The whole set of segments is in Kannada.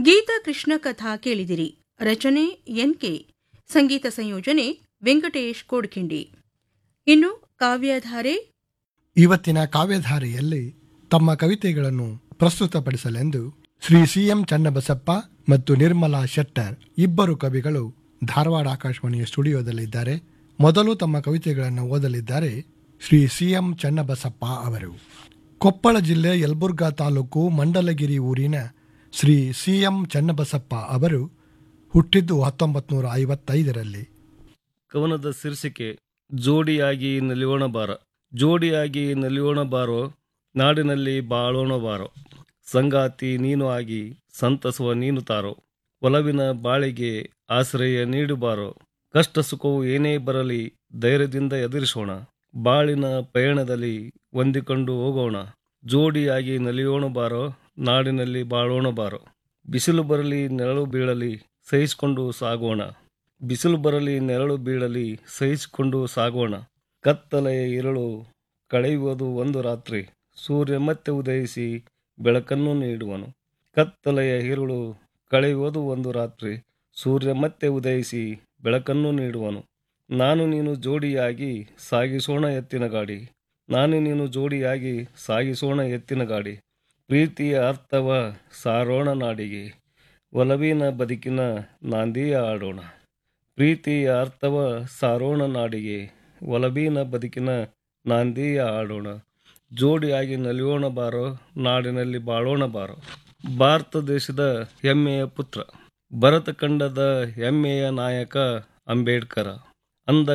ಗೀತಾ ಕೃಷ್ಣ ಕಥಾ ಕೇಳಿದಿರಿ ರಚನೆ ಎನ್ಕೆ ಸಂಗೀತ ಸಂಯೋಜನೆ ವೆಂಕಟೇಶ್ ಕೋಡ್ಖಿಂಡಿ ಇನ್ನು ಕಾವ್ಯಧಾರೆ ಇವತ್ತಿನ ಕಾವ್ಯಧಾರೆಯಲ್ಲಿ ತಮ್ಮ ಕವಿತೆಗಳನ್ನು ಪ್ರಸ್ತುತಪಡಿಸಲೆಂದು ಶ್ರೀ ಸಿಎಂ ಚನ್ನಬಸಪ್ಪ ಮತ್ತು ನಿರ್ಮಲಾ ಶೆಟ್ಟರ್ ಇಬ್ಬರು ಕವಿಗಳು ಧಾರವಾಡ ಆಕಾಶವಾಣಿಯ ಸ್ಟುಡಿಯೋದಲ್ಲಿದ್ದಾರೆ ಮೊದಲು ತಮ್ಮ ಕವಿತೆಗಳನ್ನು ಓದಲಿದ್ದಾರೆ ಶ್ರೀ ಸಿಎಂ ಚನ್ನಬಸಪ್ಪ ಅವರು ಕೊಪ್ಪಳ ಜಿಲ್ಲೆ ಯಲಬುರ್ಗಾ ತಾಲೂಕು ಮಂಡಲಗಿರಿ ಊರಿನ ಶ್ರೀ ಸಿಎಂ ಚನ್ನಬಸಪ್ಪ ಅವರು ಹುಟ್ಟಿದ್ದು ಹತ್ತೊಂಬತ್ತು ನೂರ ಐವತ್ತೈದರಲ್ಲಿ ಕವನದ ಶೀರ್ಷಿಕೆ ಜೋಡಿಯಾಗಿ ನಲಿಯೋಣ ಬಾರ ಜೋಡಿಯಾಗಿ ನಲಿಯೋಣ ಬಾರೋ ನಾಡಿನಲ್ಲಿ ಬಾಳೋಣ ಬಾರೋ ಸಂಗಾತಿ ನೀನು ಆಗಿ ಸಂತಸುವ ನೀನು ತಾರೋ ಒಲವಿನ ಬಾಳಿಗೆ ಆಶ್ರಯ ನೀಡು ಬಾರೋ ಕಷ್ಟ ಸುಖವು ಏನೇ ಬರಲಿ ಧೈರ್ಯದಿಂದ ಎದುರಿಸೋಣ ಬಾಳಿನ ಪಯಣದಲ್ಲಿ ಹೊಂದಿಕೊಂಡು ಹೋಗೋಣ ಜೋಡಿಯಾಗಿ ನಲಿಯೋಣ ಬಾರೋ ನಾಡಿನಲ್ಲಿ ಬಾಳೋಣ ಬಾರೋ ಬಿಸಿಲು ಬರಲಿ ನೆರಳು ಬೀಳಲಿ ಸಹಿಸಿಕೊಂಡು ಸಾಗೋಣ ಬಿಸಿಲು ಬರಲಿ ನೆರಳು ಬೀಳಲಿ ಸಹಿಸಿಕೊಂಡು ಸಾಗೋಣ ಕತ್ತಲೆಯ ಇರಳು ಕಳೆಯುವುದು ಒಂದು ರಾತ್ರಿ ಸೂರ್ಯ ಮತ್ತೆ ಉದಯಿಸಿ ಬೆಳಕನ್ನು ನೀಡುವನು ಕತ್ತಲೆಯ ಇರುಳು ಕಳೆಯುವುದು ಒಂದು ರಾತ್ರಿ ಸೂರ್ಯ ಮತ್ತೆ ಉದಯಿಸಿ ಬೆಳಕನ್ನು ನೀಡುವನು ನಾನು ನೀನು ಜೋಡಿಯಾಗಿ ಸಾಗಿಸೋಣ ಎತ್ತಿನ ಗಾಡಿ ನಾನು ನೀನು ಜೋಡಿಯಾಗಿ ಸಾಗಿಸೋಣ ಎತ್ತಿನ ಗಾಡಿ ಪ್ರೀತಿಯ ಅರ್ಥವ ಸಾರೋಣ ನಾಡಿಗೆ ಒಲವಿನ ಬದುಕಿನ ನಾಂದಿಯ ಆಡೋಣ ಪ್ರೀತಿಯ ಅರ್ಥವ ಸಾರೋಣ ನಾಡಿಗೆ ಒಲವಿನ ಬದುಕಿನ ನಾಂದಿಯ ಆಡೋಣ ಜೋಡಿಯಾಗಿ ನಲಿಯೋಣ ಬಾರೋ ನಾಡಿನಲ್ಲಿ ಬಾಳೋಣ ಬಾರೋ ಭಾರತ ದೇಶದ ಹೆಮ್ಮೆಯ ಪುತ್ರ ಭರತ ಖಂಡದ ಹೆಮ್ಮೆಯ ನಾಯಕ ಅಂಬೇಡ್ಕರ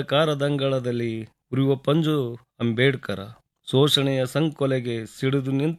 ಅಂಧಕಾರದಂಗಳದಲ್ಲಿ ಉರಿಯುವ ಪಂಜು ಅಂಬೇಡ್ಕರ ಶೋಷಣೆಯ ಸಂಕೊಲೆಗೆ ಸಿಡಿದು ನಿಂತ